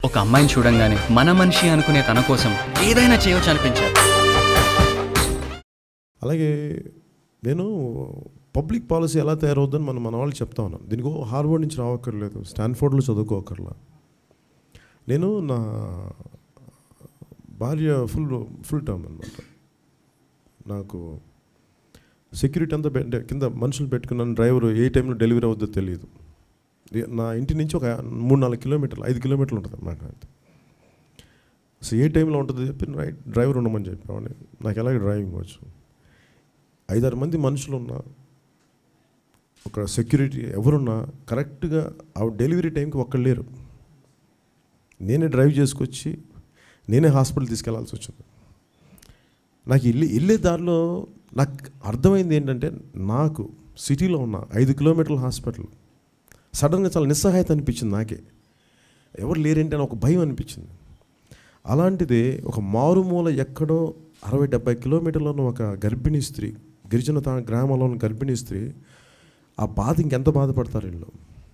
ఒక అమ్మాయిని చూడంగానే మన మనిషి అనుకునే తన కోసం ఏదైనా చేయొచ్చు అనిపించారు అలాగే నేను పబ్లిక్ పాలసీ ఎలా తయారవుద్దని మనం మన వాళ్ళు చెప్తా ఉన్నాం దీనికి ఓ హార్వర్డ్ నుంచి రావక్కర్లేదు స్టాన్ఫోర్డ్లో చదువుకోకర్లా నేను నా భార్య ఫుల్ ఫుల్ టర్మ్ అనమాట నాకు సెక్యూరిటీ అంతా పె- అంటే కింద మనుషులు పెట్టుకున్నాను డ్రైవర్ ఏ టైంలో డెలివరీ అవుద్దో తెలియదు ఇది నా ఇంటి నుంచి ఒక మూడు నాలుగు కిలోమీటర్లు ఐదు కిలోమీటర్లు ఉంటుంది అన్నమాట అంతే సో ఏ టైంలో ఉంటుందో చెప్పి రైట్ డ్రైవర్ ఉండమని చెప్పేవాడిని నాకు ఎలాగ డ్రైవింగ్ వచ్చు ఐదారు మంది మనుషులు ఉన్నా ఒక సెక్యూరిటీ ఎవరున్నా కరెక్ట్గా ఆ డెలివరీ టైంకి ఒక్కళ్ళు లేరు నేనే డ్రైవ్ చేసుకొచ్చి నేనే హాస్పిటల్ తీసుకెళ్లాల్సి వచ్చింది నాకు వెళ్ళి వెళ్ళే దారిలో నాకు అర్థమైంది ఏంటంటే నాకు సిటీలో ఉన్న ఐదు కిలోమీటర్ల హాస్పిటల్ సడన్గా చాలా నిస్సహాయత అనిపించింది నాకే ఎవరు లేరేంటి అని ఒక భయం అనిపించింది అలాంటిది ఒక మారుమూల ఎక్కడో అరవై డెబ్బై కిలోమీటర్లో ఉన్న ఒక గర్భిణీ స్త్రీ గిరిజన తా గ్రామంలో ఉన్న గర్భిణీ స్త్రీ ఆ బాధ ఇంకెంత బాధపడతారు వీళ్ళు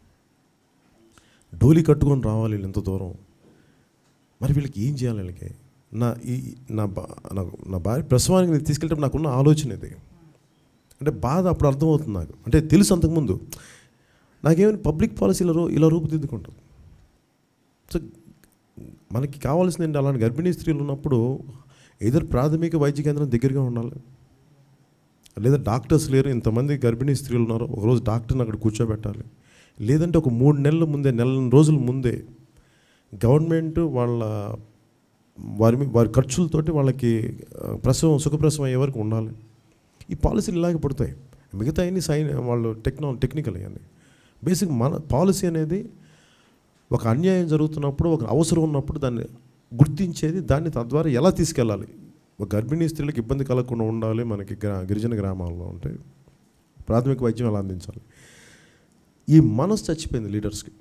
డోలీ కట్టుకొని రావాలి వీళ్ళు ఎంత దూరం మరి వీళ్ళకి ఏం చేయాలి వీళ్ళకి నా ఈ నా బా నాకు నా భార్య ప్రసవానికి నేను తీసుకెళ్ళేటప్పుడు నాకున్న ఆలోచన ఇది అంటే బాధ అప్పుడు అర్థమవుతుంది నాకు అంటే తెలుసు అంతకుముందు నాకేమైనా పబ్లిక్ పాలసీ ఇలా రూ- ఇలా రూపుదిద్దుకుంటుంది సో మనకి కావాల్సింది ఏంటి అలాంటి గర్భిణీ స్త్రీలు ఉన్నప్పుడు ఏదో ప్రాథమిక వైద్య కేంద్రం దగ్గరగా ఉండాలి లేదా డాక్టర్స్ లేరు ఇంతమంది గర్భిణీ స్త్రీలు ఉన్నారు ఒకరోజు డాక్టర్ని అక్కడ కూర్చోబెట్టాలి లేదంటే ఒక మూడు నెలల ముందే నెల రోజుల ముందే గవర్నమెంట్ వాళ్ళ వారి మీ- వారి ఖర్చులతోటి వాళ్ళకి ఆ, ప్రసవం సుఖప్రసవం అయ్యే వరకు ఉండాలి ఈ పాలసీలు ఇలాగే పడతాయి మిగతా అన్ని సైన్ వాళ్ళు టెక్నాలజీ టెక్నికల్ అయ్యాన్ని బేసిక్ మన పాలసీ అనేది ఒక అన్యాయం జరుగుతున్నప్పుడు ఒక అవసరం ఉన్నప్పుడు దాన్ని గుర్తించేది దాన్ని తద్వారా ఎలా తీసుకెళ్ళాలి ఒక గర్భిణీ స్త్రీలకు ఇబ్బంది కలగకుండా ఉండాలి మనకి గ్రా గిరిజన గ్రామాల్లో ఉంటే ప్రాథమిక వైద్యం ఎలా అందించాలి ఈ మనసు చచ్చిపోయింది లీడర్స్కి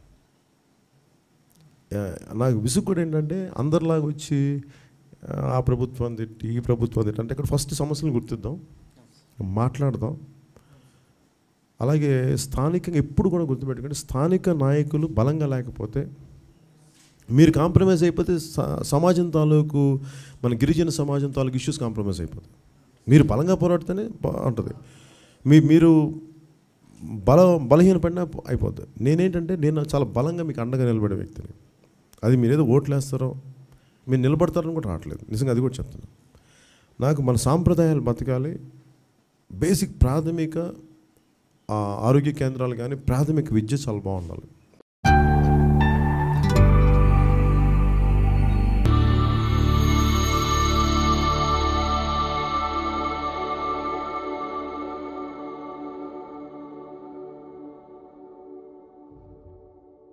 ఆ, నాకు విసుగు కూడా ఏంటంటే అందరిలాగా వచ్చి ఆ, ఆ ప్రభుత్వం తిట్టి ఈ ప్రభుత్వం తిట్టి అంటే ఇక్కడ ఫస్ట్ సమస్యలు గుర్తిద్దాం మాట్లాడదాం అలాగే స్థానికంగా ఎప్పుడు కూడా గుర్తుపెట్టుకోండి స్థానిక నాయకులు బలంగా లేకపోతే మీరు కాంప్రమైజ్ అయిపోతే స- సమాజం తాలూకు మన గిరిజన సమాజం తాలూకు ఇష్యూస్ కాంప్రమైజ్ అయిపోతాయి మీరు బలంగా పోరాడితేనే బాగుంటుంది మీ మీరు బల బలహీనపడినా అయిపోద్ది నేనేంటంటే నేను చాలా బలంగా మీకు అండగా నిలబడే వ్యక్తిని అది మీరు ఏదో ఓట్లు వేస్తారో మీరు నిలబడతారని కూడా రావట్లేదు నిజంగా అది కూడా చెప్తున్నాను నాకు మన సాంప్రదాయాలు బతకాలి బేసిక్ ప్రాథమిక ఆ, ఆరోగ్య కేంద్రాలు కానీ ప్రాథమిక విద్య చాలా బాగుండాలి